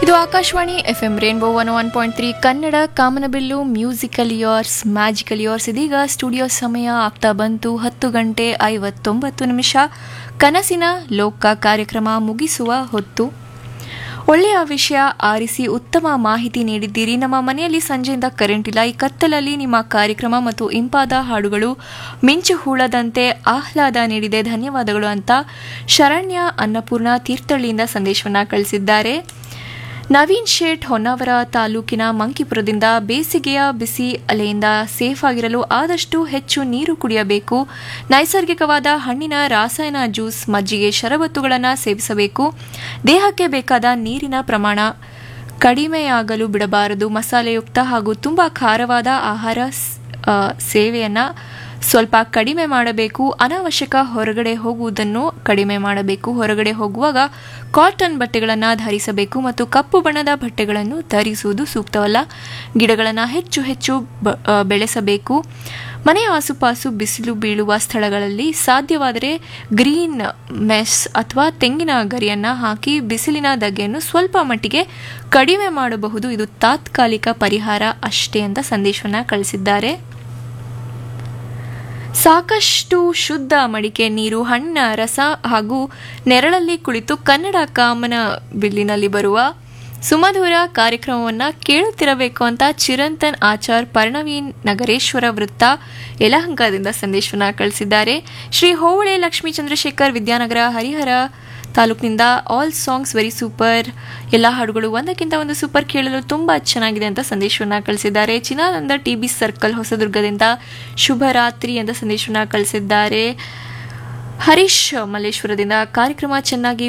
ಇದು Akashvani F M rainbow one one point three Kannada ಕಾಮನಬಿಲ್ಲು musical years magical years ಇದೀಗ studio ಸಮಯ ಆಗ್ತಾ ಬಂತು ಹತ್ತು ಗಂಟೆ ಐವತ್ತೊಂಬತ್ತು ನಿಮಿಷ ಕನಸಿನ ಲೋಕ ಕಾರ್ಯಕ್ರಮ ಮುಗಿಸುವ ಹೊತ್ತು ಒಳ್ಳೆಯ ವಿಷಯ ಆರಿಸಿ ಉತ್ತಮ ಮಾಹಿತಿ ನೀಡಿದ್ದೀರಿ ನಮ್ಮ ಮನೆಯಲ್ಲಿ ಸಂಜೆಯಿಂದ ಕರೆಂಟ್ ಇಲ್ಲ ಈ ಕತ್ತಲಲ್ಲಿ ನಿಮ್ಮ ಕಾರ್ಯಕ್ರಮ ಮತ್ತು ಇಂಪಾದ ಹಾಡುಗಳು ಮಿಂಚು ಹೂಳದಂತೆ ಆಹ್ಲಾದ ನೀಡಿದೆ ಧನ್ಯವಾದಗಳು ಅಂತ ಶರಣ್ಯ ಅನ್ನಪೂರ್ಣ ತೀರ್ಥಹಳ್ಳಿಯಿಂದ ಸಂದೇಶವನ್ನ ಕಳಿಸಿದ್ದಾರೆ ನವೀನ್ ಶೇಟ್ ಹೊನ್ನಾವರ ತಾಲೂಕಿನ ಮಂಕಿಪುರದಿಂದ ಬೇಸಿಗೆಯ ಬಿಸಿ ಅಲೆಯಿಂದ ಸೇಫ್ ಆಗಿರಲು ಆದಷ್ಟು ಹೆಚ್ಚು ನೀರು ಕುಡಿಯಬೇಕು ನೈಸರ್ಗಿಕವಾದ ಹಣ್ಣಿನ ರಾಸಾಯನ ಜ್ಯೂಸ್ ಮಜ್ಜಿಗೆ ಶರಬತ್ತುಗಳನ್ನು ಸೇವಿಸಬೇಕು ದೇಹಕ್ಕೆ ಬೇಕಾದ ನೀರಿನ ಪ್ರಮಾಣ ಕಡಿಮೆಯಾಗಲು ಬಿಡಬಾರದು ಮಸಾಲೆಯುಕ್ತ ಹಾಗೂ ತುಂಬ ಖಾರವಾದ ಆಹಾರ ಸ್- ಆ, ಸೇವೆಯನ್ನು ಸ್ವಲ್ಪ ಕಡಿಮೆ ಮಾಡಬೇಕು ಅನಾವಶ್ಯಕ ಹೊರಗಡೆ ಹೋಗುವುದನ್ನು ಕಡಿಮೆ ಮಾಡಬೇಕು ಹೊರಗಡೆ ಹೋಗುವಾಗ ಕಾಟನ್ ಬಟ್ಟೆಗಳನ್ನು ಧರಿಸಬೇಕು ಮತ್ತು ಕಪ್ಪು ಬಣ್ಣದ ಬಟ್ಟೆಗಳನ್ನು ಧರಿಸುವುದು ಸೂಕ್ತವಲ್ಲ ಗಿಡಗಳನ್ನು ಹೆಚ್ಚು ಹೆಚ್ಚು ಬ- ಆ, ಬೆಳೆಸಬೇಕು ಮನೆಯ ಆಸುಪಾಸು ಬಿಸಿಲು ಬೀಳುವ ಸ್ಥಳಗಳಲ್ಲಿ ಸಾಧ್ಯವಾದರೆ ಗ್ರೀನ್ ಮೆಸ್ ಅಥವಾ ತೆಂಗಿನ ಗರಿಯನ್ನು ಹಾಕಿ ಬಿಸಿಲಿನ ಧಗೆಯನ್ನು ಸ್ವಲ್ಪ ಮಟ್ಟಿಗೆ ಕಡಿಮೆ ಮಾಡಬಹುದು ಇದು ತಾತ್ಕಾಲಿಕ ಪರಿಹಾರ ಅಷ್ಟೇ ಅಂತ ಸಂದೇಶವನ್ನು ಕಳಿಸಿದ್ದಾರೆ ಸಾಕಷ್ಟು ಶುದ್ಧ ಮಡಿಕೆ ನೀರು ಹಣ್ಣಿನ ರಸ ಹಾಗೂ ನೆರಳಲ್ಲಿ ಕುಳಿತು ಕನ್ನಡ ಕಾಮನ ಬಿಲ್ಲಿನಲ್ಲಿ ಬರುವ ಸುಮಧುರ ಕಾರ್ಯಕ್ರಮವನ್ನು ಕೇಳುತ್ತಿರಬೇಕು ಅಂತ ಚಿರಂತನ್ ಆಚಾರ್ ಪರ್ಣವೀನ್ ನಗರೇಶ್ವರ ವೃತ್ತ ಯಲಹಂಕದಿಂದ ಸಂದೇಶವನ್ನು ಕಳಿಸಿದ್ದಾರೆ ಶ್ರೀ ಹೋವಳೆ ಲಕ್ಷ್ಮೀ ಚಂದ್ರಶೇಖರ್ ವಿದ್ಯಾನಗರ ಹರಿಹರ ತಾಲೂಕಿನಿಂದ ಆಲ್ ಸಾಂಗ್ಸ್ ವೆರಿ ಸೂಪರ್ ಎಲ್ಲ ಹಾಡುಗಳು ಒಂದಕ್ಕಿಂತ ಒಂದು ಸೂಪರ್ ಕೇಳಲು ತುಂಬ ಚೆನ್ನಾಗಿದೆ ಅಂತ ಸಂದೇಶವನ್ನು ಕಳಿಸಿದ್ದಾರೆ ಚಿನಾನಂದ ಟಿ ಬಿ ಸರ್ಕಲ್ ಹೊಸದುರ್ಗದಿಂದ ಶುಭರಾತ್ರಿ ಅಂತ ಸಂದೇಶವನ್ನು ಕಳಿಸಿದ್ದಾರೆ ಹರೀಶ್ ಮಲ್ಲೇಶ್ವರದಿಂದ ಕಾರ್ಯಕ್ರಮ ಚೆನ್ನಾಗಿ